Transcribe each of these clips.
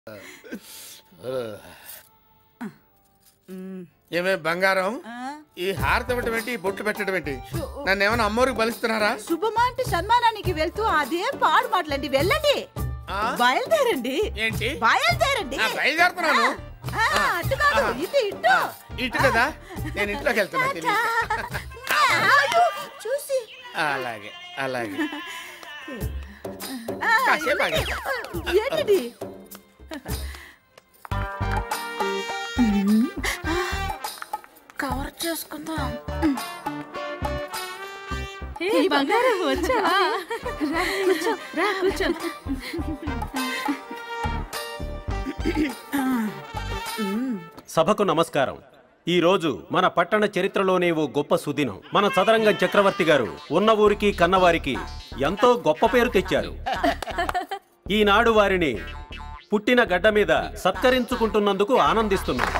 ఏమే బంగారం ఆ, ఈ హారతి ఇవ్వటం ఏంటి ఈ బొట్లు పెట్టడం ఏంటి నన్ను ఏమైనా అమ్మోరికి బలిస్తున్నారా శుభమాంటి సన్మానానికి వెళ్తూ అదే పాడు మాటలండి వెళ్ళండి ఆ? బయలుదేరండి ఏంటి బయలుదేరండి ఆ, బయలుదేరుతున్నాను ఆ, అటు కాదు ఇటు ఇటు ఇటు కదా నేను ఇంట్లోకి వెళ్తున్నా తెలియక. ఆగు, చూసి అలాగే అలాగే ఆ, కాసేపు ఆగి. ఏంటిది కవర్ చేసుకుందాం బంగారం వచ్చావా కూర్చో రా కూర్చో సభకు నమస్కారం ఈ రోజు మన పట్టణ చరిత్రలోనే ఓ గొప్ప సుదినం మన చదరంగం చక్రవర్తి గారు ఉన్న ఊరికి కన్నవారికి ఎంతో గొప్ప పేరు తెచ్చారు ఈనాడు వారిని పుట్టిన గడ్డ మీద సత్కరించుకుంటున్నందుకు ఆనందిస్తున్నాం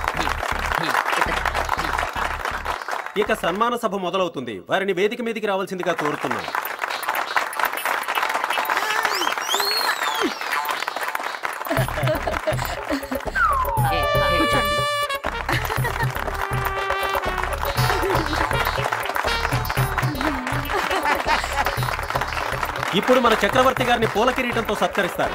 ఇక సన్మాన సభ మొదలవుతుంది వారిని వేదిక మీదకి రావాల్సిందిగా కోరుతున్నాం ఇప్పుడు మన చక్రవర్తి గారిని పూల కిరీటంతో సత్కరిస్తారు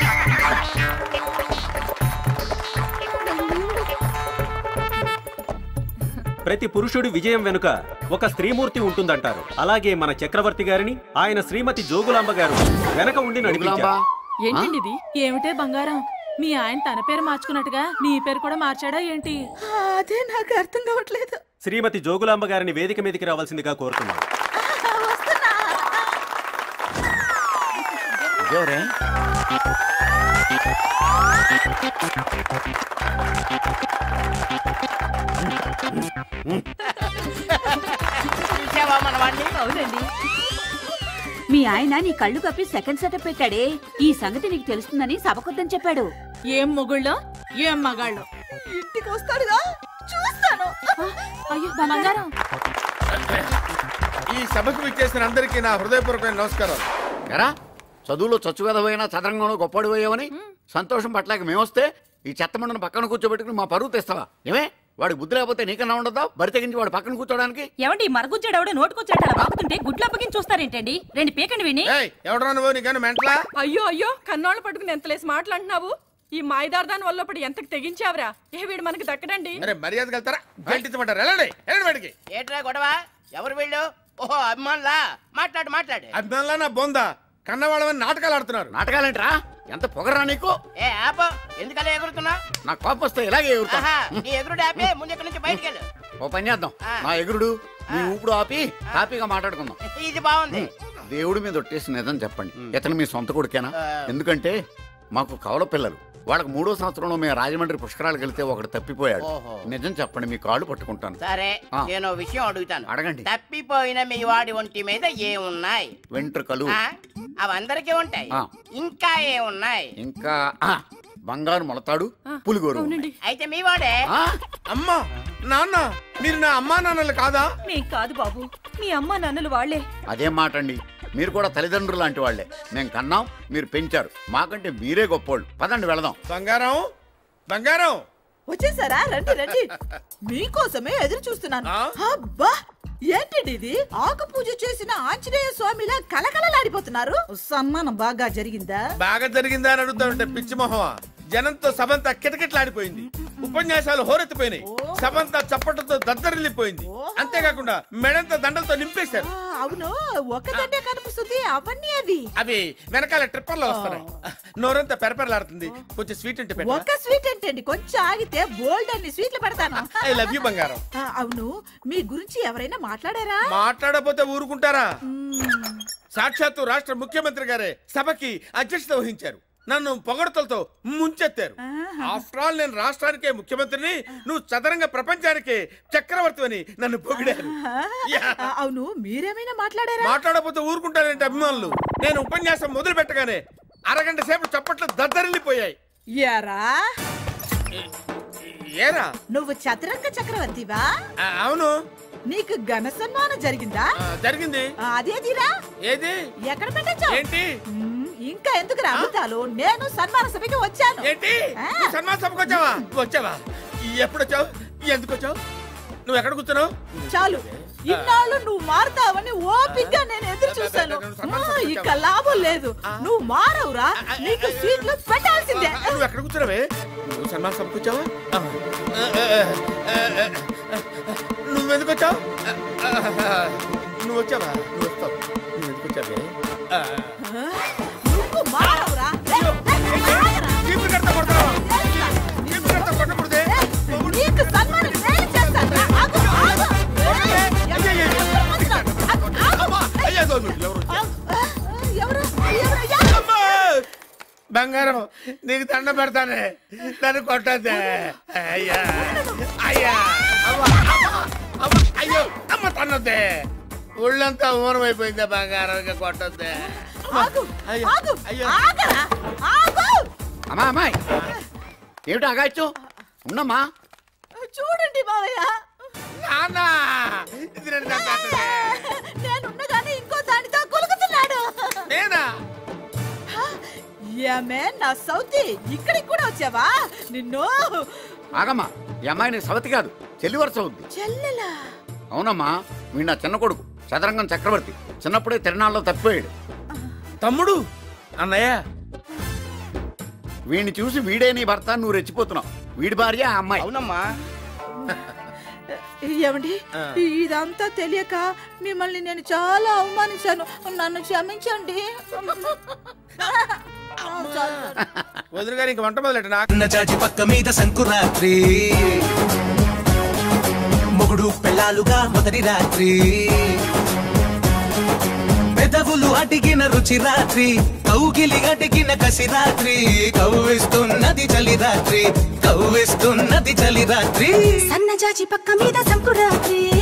ప్రతి పురుషుడి విజయం వెనుక ఒక స్త్రీమూర్తి ఉంటుందంటారు అలాగే మన చక్రవర్తి గారిని ఆయన శ్రీమతి జోగులాంబ గారు వెనక ఉండి నడిపించారు ఏంటండి ఇది ఏమిటే బంగారం మీ ఆయన తన పేరు మార్చుకున్నట్టుగా నీ పేరు కూడా మార్చాడా ఏంటి అదే నాకు అర్థం కావట్లేదు శ్రీమతి జోగులాంబ గారిని వేదిక మీదకి రావాల్సిందిగా కోరుతున్నాం వస్తున్నా ఎవరే చూసావా మన వాడిని అవునండి మీ ఆయన నీ కళ్ళు కప్పి సెకండ్ సెటప్ పెట్టాడే ఈ సంగతి నీకు తెలుస్తుందని సభకొద్దని చెప్పాడు ఏం మొగుళ్ళో ఏం మగాళ్ళో ఇంటికి వస్తాడుగా చూస్తాను అయ్యో బంగారం ఈ సభకు విచ్చేసిన అందరికీ నా హృదయపూర్వకమైన నమస్కారం ఎరా చదువులో చచ్చువేదవైనా చదరంగంలో గొప్పడు పోయావని సంతోషం పట్టలేక మేమొస్తే ఈ చెత్తమండను పక్కన కూర్చోబెట్టుకుని మా పరువు తెస్తావా ఏమే వాడికి బుద్ధి లేకపోతే నీకన్నా ఉండదా బరి తెగించి వాడు పక్కన కూర్చోడానికి ఏమండి మరుగుజ్జాడు ఎవడో నోటుకొచ్చాడు అలా బాగుతుంటే గుడ్లు అప్పగించి చూస్తారేంటండి రెండు పీకండి విని ఏయ్ ఎవడరా నువ్వు నీకన్నా మెంటలా అయ్యో అయ్యో కన్నోళ్ళు పట్టుకుని ఎంతలేసి మాట్లాడుతున్నావు ఈ మాయదార్దాని వల్ల పడి ఎంతకు తెగించావురా ఏ వీడు మనకి దక్కడండి అరే మర్యాదకి వెళ్తారా గంటించమంటారు వెళ్ళండి వెళ్ళండి బయటికి ఏట్రా గొడవ ఎవరు వీళ్ళు ఓహో అభిమానులా మాట్లాడు మాట్లాడు అభిమానులా నా బొందా కన్నవాళ్ళమని నాటకాలు ఆడుతున్నారు నాటకాలేంట్రా ఎంత పొగరా నీకు ఏ ఆప ఎందుకలా ఎగురుతున్నా నాకు కోపం వస్తే ఇలాగే ఎగురుతా ఆహా నీ ఎగురుడు ఆపే ముందు ఇక్కడి నుంచి బయటికి వెళ్ళు ఓ పని చేద్దాం ఆ. నా ఎగురుడు నీ ఊపుడు ఆపి హ్యాపీగా మాట్లాడుకుందాం ఇది బాగుంది దేవుడి మీద ఒట్టేసి నిజం చెప్పండి ఇతను మీ సొంత కొడుకేనా ఆ. ఎందుకంటే మాకు కవల పిల్లలు వాళ్ళకి మూడో సంవత్సరంలో మేము రాజమండ్రి పుష్కరాలకు వెళ్తే ఒకడు తప్పిపోయాడు ఓహో. నిజం చెప్పండి మీ కాళ్ళు పట్టుకుంటాను సరే ఆ. నేను ఓ విషయం అడుగుతాను అడగండి. తప్పిపోయిన మీ వాడి ఒంటి మీద ఏమున్నాయి వెంట్రుకలు ఆ? అవి అందరికీ ఉంటాయి ఆ. ఇంకా ఏమున్నాయి ఇంకా ఆ, బంగారు మొలతాడు పులిగోరు అయితే మీ వాడే ఆ, అమ్మా నాన్న మీరు నా అమ్మా నాన్నలు కాదా మేం కాదు బాబు మీ అమ్మ నాన్నలు వాళ్లే అదేం మాట అండి మీరు కూడా తల్లిదండ్రులు లాంటి వాళ్లే మేము కన్నాం మీరు పెంచారు మాకంటే మీరే గొప్పోళ్ళు పదండి వెళదాం బంగారం బంగారం వచ్చేసారా రండి రండి మీకోసమే ఎదురు చూస్తున్నాను ఆ? అబ్బా ఏంటిది ఇది ఆకు పూజ చేసిన ఆంజనేయ స్వామిలా కలకలలాడిపోతున్నారు సన్మానం బాగా జరిగిందా బాగా జరిగిందా అని అడుగుతా ఉంటే పిచ్చి మొహమా జనంతో సభంతా కిటకిటలాడిపోయింది ఉపన్యాసాలు హోరెత్తిపోయినాయి సభంతా చప్పట్లతో దద్దరిల్లిపోయింది అంతేకాకుండా మెడంతో దండలతో నింపేశారు ఆ, అవును ఒకదండే కనిపిస్తుంది అవన్నీ అవి అవి వెనకాల ట్రిప్పర్లో వస్తున్నాయి నోరంతా పెరపెరలాడుతుంది కొంచెం స్వీట్ ఉంటే పెట్ట ఒక స్వీట్ ఏంటండి కొంచెం ఆగితే బోల్డ్ అన్ని స్వీట్లు పెడతాను ఐ లవ్ యూ బంగారం ఆ, అవును మీ గురించి ఎవరైనా మాట్లాడారా మాట్లాడకపోతే ఊరుకుంటారా సాక్షాత్తు రాష్ట్ర ముఖ్యమంత్రి గారే సభకి అధ్యక్షత వహించారు నన్ను పొగడతలతో ముంచెత్తారు ఆఫ్టర్ ఆల్ నేను రాష్ట్రానికే ముఖ్యమంత్రిని నువ్వు చదరంగ ప్రపంచానికే చక్రవర్తి అని నన్ను పొగిడారు యా. ఆ, అవును మీరేమైనా మాట్లాడారా మాట్లాడకపోతే ఊరుకుంటారంటే అభిమానులు నేను ఉపన్యాసం మొదలు పెట్టగానే అరగంట సేపు చప్పట్లు దద్దరిల్లిపోయాయి యారా ఏరా నువ్వు చతురంగ చక్రవర్తివా ఆ, అవును నీకు ఘన సన్మానం జరిగిందా ఆ, జరిగింది ఆ, అదేదిరా ఏది ఎక్కడ పెట్టచ్చు ఏంటి ఇంకా ఎందుకు అబద్ధాలు నేను సన్మాన సభకి వచ్చాను ఏంటి ఆ. నువ్వు సన్మాన సభకు వచ్చావా వచ్చావా ఎప్పుడు వచ్చావు ఎందుకు వచ్చావు నువ్వు ఎక్కడ కూర్చున్నావు చాలు ఇన్నాళ్ళు నువ్వు మారుతావని ఓపిగ్గా నేను ఎదురు చూశాను ఆ, ఇక లాభం లేదు నువ్వు మారవురా నీకు సీట్లు పెట్టాల్సిందే ఆ, నువ్వు ఎక్కడ కూర్చున్నావే నువ్వు సన్మాన సభకు వచ్చావా ఆ. ఆ, ఆ, ఆ, ఆ, ఆ, నువ్వెందుకు వచ్చావు ఆ, ఆ, నువ్వు వచ్చావా నువ్వు వస్తావు నువ్వు ఎందుకు వచ్చావే ఆ, నువ్వు మారవురా ఏ, ఏ, ఆగరా. చీపురు కడతా కొడతావా? చీపురు కడతా కొట్టకూడదే. నీకు సన్మానం నేను చేస్తాను ఆగు, ఆగు. ఏ, ఎవరు- ఎవరు వచ్చినారు? ఆగు, ఆగు. అమ్మా, అయ్యో, ఇదిగో నువ్వు, ఎవరు వచ్చారు? ఆగు. ఎవరు ఎవరు అయ్యా? అమ్మా! బంగారం నీకు దండ పెడతానే నన్ను కొట్టద్దే అయ్యా అయ్యా అమ్మా, అమ్మా, అమ్మా, అయ్యో అమ్మ తన్నద్దే ఒళ్ళంతా ఊనం అయిపోయిందే బంగారం ఇంకా కొట్టద్దే ఆగు అయ్యో, ఆగు అయ్యో. ఆగరా ఆగు అమ్మా అమ్మాయి ఏమిటి అగాయచ్చు ఉన్నమ్మా చూడండి మావయ్య నాన్న ఇది నన్ను చంపేస్తుంది. నేనున్నగానే ఇంకో దానితో కొలుకుతున్నాడు నేనా ఏమే నా సౌతి ఇక్కడికి కూడా వచ్చావా నిన్ను ఆగమ్మా ఈ అమ్మాయి నీకు సవతి కాదు చెల్లి వరుస ఉంది చెల్లెలా అవునమ్మా వీడు నా చిన్న కొడుకు చదరంగం చక్రవర్తి చిన్నప్పుడే తిరణాల్లో తప్పిపోయాడు తమ్ముడు అన్నయ్య వీడిని చూసి వీడే నీ భర్త అని నువ్వు రెచ్చిపోతున్నావు వీడి భార్య ఆ అమ్మాయి అవునమ్మా ఏమండి ఇదంతా తెలియక మిమ్మల్ని నేను చాలా అవమానించాను నన్ను క్షమించండి చాలు, చాలు. వదిన గారు ఇంక వంట మొదలెట్ట నాకు చిన్న చాచి పక్క మీద సంకురాత్రి మొగుడు పెళ్ళాలుగా మొదటి రాత్రి పెదవులు అడిగిన రుచి రాత్రి కౌగిలి అడిగిన కసి రాత్రి కవ్విస్తున్నది చలి రాత్రి కవ్విస్తున్నది చలి రాత్రి సన్నజాజి పక్క మీద సంకురాత్రి